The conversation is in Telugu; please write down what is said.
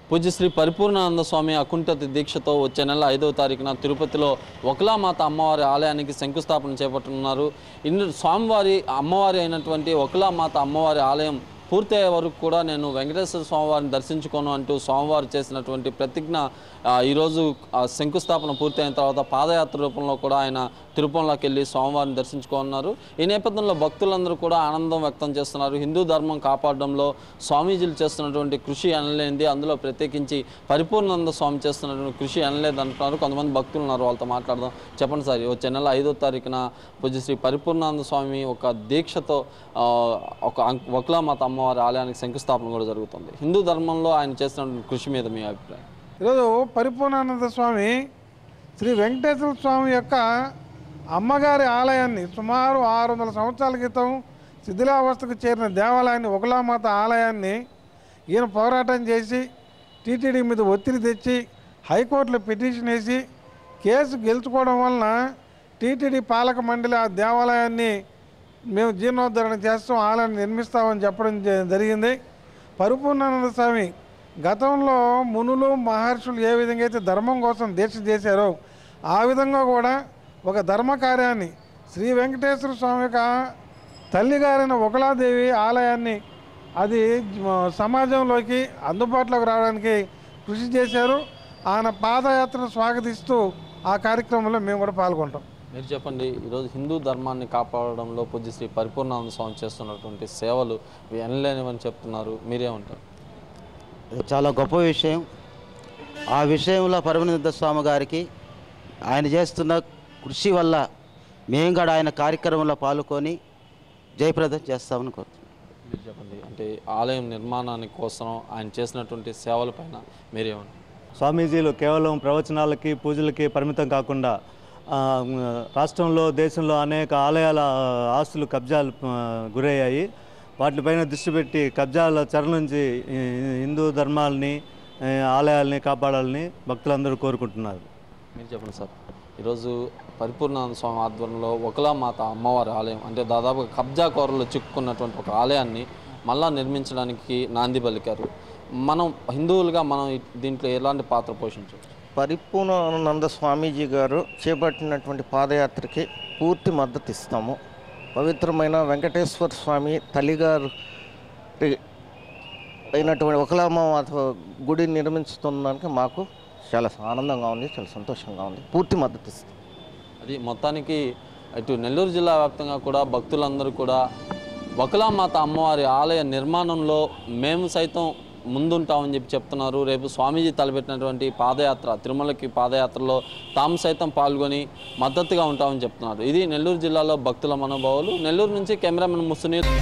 పూజ్యశ్రీ పరిపూర్ణానంద స్వామి అకుంఠిత దీక్షతో వచ్చే నెల ఐదవ తారీఖున తిరుపతిలో ఒకలామాత అమ్మవారి ఆలయానికి శంకుస్థాపన చేపట్టనున్నారు ఇన్ని స్వామివారి అమ్మవారి అయినటువంటి ఒకలామాత అమ్మవారి ఆలయం పూర్తయ్యే వరకు కూడా నేను వెంకటేశ్వర స్వామివారిని దర్శించుకోను అంటూ స్వామివారు చేసినటువంటి ప్రతిజ్ఞ ఆ, ఈరోజు ఆ శంకుస్థాపన పూర్తయిన తర్వాత పాదయాత్ర రూపంలో కూడా ఆయన తిరుపతిలోకి వెళ్ళి స్వామివారిని దర్శించుకోనున్నారు ఈ నేపథ్యంలో భక్తులందరూ కూడా ఆనందం వ్యక్తం చేస్తున్నారు హిందూ ధర్మం కాపాడడంలో స్వామీజీలు చేస్తున్నటువంటి కృషి అనలేనిది అందులో ప్రత్యేకించి పరిపూర్ణానంద స్వామి చేస్తున్నటువంటి కృషి అనలేదు అంటున్నారు కొంతమంది భక్తులు ఉన్నారు వాళ్ళతో మాట్లాడదాం చెప్పండి సార్ వచ్చే నెల ఐదో తారీఖున పూజ్యశ్రీ పరిపూర్ణానంద స్వామి ఒక దీక్షతో ఆ, ఒక అంక్- వకులామాత అమ్మవారి ఆలయానికి శంకుస్థాపన కూడా జరుగుతుంది హిందూ ధర్మంలో ఆయన చేస్తున్నటువంటి కృషి మీద మీ అభిప్రాయం ఈరోజు పరిపూర్ణానంద స్వామి శ్రీ వెంకటేశ్వర స్వామి యొక్క అమ్మగారి ఆలయాన్ని సుమారు ఆరు వందల సంవత్సరాల క్రితం శిథిలావస్థకు చేరిన దేవాలయాన్ని ఒకలామాత ఆలయాన్ని ఈయన పోరాటం చేసి టీటీడీ మీద ఒత్తిడి తెచ్చి హైకోర్టులో పిటిషన్ వేసి కేసు గెలుచుకోవడం వలన టీటీడీ పాలక మండలి ఆ దేవాలయాన్ని మేము జీర్ణోద్ధరణ చేస్తాం ఆలయాన్ని నిర్మిస్తామని చెప్పడం జ- జరిగింది పరిపూర్ణానంద స్వామి గతంలో మునులు మహర్షులు ఏ విధంగా అయితే ధర్మం కోసం దీక్ష చేశారో ఆ విధంగా కూడా ఒక ధర్మ కార్యాన్ని శ్రీ వెంకటేశ్వర స్వామి యొక్క తల్లిగారైన ఒకలాదేవి ఆలయాన్ని అది జ- సమాజంలోకి అందుబాటులోకి రావడానికి కృషి చేశారు ఆయన పాదయాత్రను స్వాగతిస్తూ ఆ కార్యక్రమంలో మేము కూడా పాల్గొంటాం మీరు చెప్పండి ఈరోజు హిందూ ధర్మాన్ని కాపాడడంలో పూజ్యశ్రీ పరిపూర్ణానంద స్వామి చేస్తున్నటువంటి సేవలు ఇవి ఎనలేనివని చెప్తున్నారు మీరేమంటారు ఇది చాలా గొప్ప విషయం ఆ విషయంలో పరమనింద స్వామి గారికి ఆయన చేస్తున్న కృషి వల్ల మేము కూడా ఆయన కార్యక్రమంలో పాల్గొని జయప్రదం చేస్తామని కోరుతున్నాం మీరు చెప్పండి అంటే ఆలయం నిర్మాణానికి కోసం ఆయన చేసినటువంటి సేవలపైన మీరేమంటారు స్వామీజీలు కేవలం ప్రవచనాలకి పూజలకి పరిమితం కాకుండా ఆ, రాష్ట్రంలో దేశంలో అనేక ఆలయాల ఆస్తులు కబ్జాలు ఆ, గురయ్యాయి వాటిపైన దృష్టి పెట్టి కబ్జాల చెర నుంచి ఈ హిందూ ధర్మాలని ఆ, ఆలయాల్ని కాపాడాలని భక్తులందరూ కోరుకుంటున్నారు మీరు చెప్పండి సార్ ఈరోజు పరిపూర్ణానంద స్వామి ఆధ్వర్యంలో ఒకలామాత అమ్మవారి ఆలయం అంటే దాదాపుగా కబ్జా కోరలో చిక్కుకున్నటువంటి ఒక ఆలయాన్ని మళ్ళా నిర్మించడానికి నాంది పలికారు మనం హిందువులుగా మనం ఈ- దీంట్లో ఎలాంటి పాత్ర పోషించవచ్చు పరిపూర్ణానంద స్వామీజీ గారు చేపట్టినటువంటి పాదయాత్రకి పూర్తి మద్దతు ఇస్తాము పవిత్రమైన వెంకటేశ్వర స్వామి తల్లిగారు అయినటువంటి ఒకలామాత గుడి నిర్మించుతున్నందుకు మాకు చాలా ఆనందంగా ఉంది చాలా సంతోషంగా ఉంది పూర్తి మద్దతు ఇస్తాం అది మొత్తానికి ఇటు నెల్లూరు జిల్లా వ్యాప్తంగా కూడా భక్తులందరూ కూడా వకులామాత అమ్మవారి ఆలయ నిర్మాణంలో మేము సైతం ముందుంటామని చెప్పి చెప్తున్నారు రేపు స్వామీజీ తలపెట్టినటువంటి పాదయాత్ర తిరుమలకి పాదయాత్రలో తాము సైతం పాల్గొని మద్దతుగా ఉంటామని చెప్తున్నారు ఇది నెల్లూరు జిల్లాలో భక్తుల మనోభావాలు నెల్లూరు నుంచి కెమెరామెన్ ముసునీర్